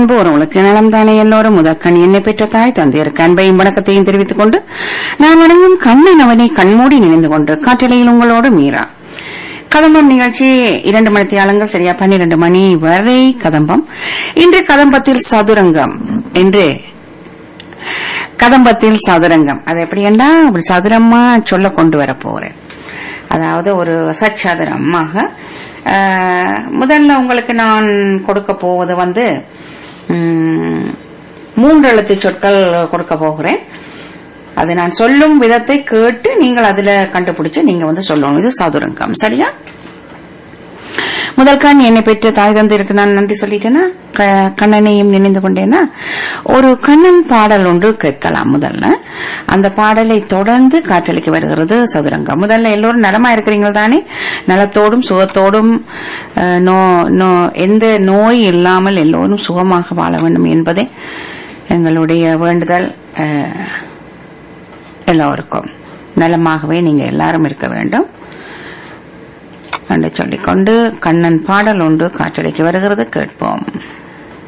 அன்பு உறவுகளுக்கு நலம் தானே எல்லோரும் முதற்கண் என்னை பெற்ற தாய் தந்தையருக்கு அன்பையும் வணக்கத்தையும் தெரிவித்துக் கொண்டு நான் வணங்கும் கண்ணன் அவனை கண்மூடி நினைந்து கொண்டு காற்றலையில் உங்களோடு மீரா கதம்பம் நிகழ்ச்சி இரண்டு மணி தியாலங்கள் சரியா பன்னிரண்டு மணி வரை கதம்பம் இன்று கதம்பத்தில் சதுரங்கம் என்று கதம்பத்தில் சதுரங்கம் அது எப்படி என்றா அப்படி சதுரமா சொல்ல கொண்டு வர போறேன் அதாவது ஒரு சச்சதுரமாக ஆஹ், முதல்ல உங்களுக்கு நான் கொடுக்க போவது வந்து ம், மூன்று எழுத்து சொற்கள் கொடுக்க போகிறேன் அது நான் சொல்லும் விதத்தை கேட்டு நீங்கள் அதுல கண்டுபிடிச்சு நீங்க வந்து சொல்லணும் இது சதுரங்கம் சரியா முதல் கண் என்னை பெற்ற தாய் தந்திருக்கு நான் நன்றி சொல்லிட்டேனா க- கண்ணனையும் நினைந்து கொண்டேனா ஒரு கண்ணன் பாடல் ஒன்று கேட்கலாம் முதல்ல அந்த பாடலை தொடர்ந்து காற்றலைக்கு வருகிறது சதுரங்கம் முதல்ல எல்லோரும் நலமா இருக்கிறீங்க தானே நலத்தோடும் சுகத்தோடும் அஹ், நோ- நோ- எந்த நோய் இல்லாமல் எல்லோரும் சுகமாக வாழ வேண்டும் என்பதே எங்களுடைய வேண்டுதல் அஹ், எல்லோருக்கும் நலமாகவே நீங்க எல்லாரும் இருக்க வேண்டும் என்று சொல்லிக்கொண்டு கண்ணன் பாடல் ஒன்று காற்றலைக்கு வருகிறது கேட்போம்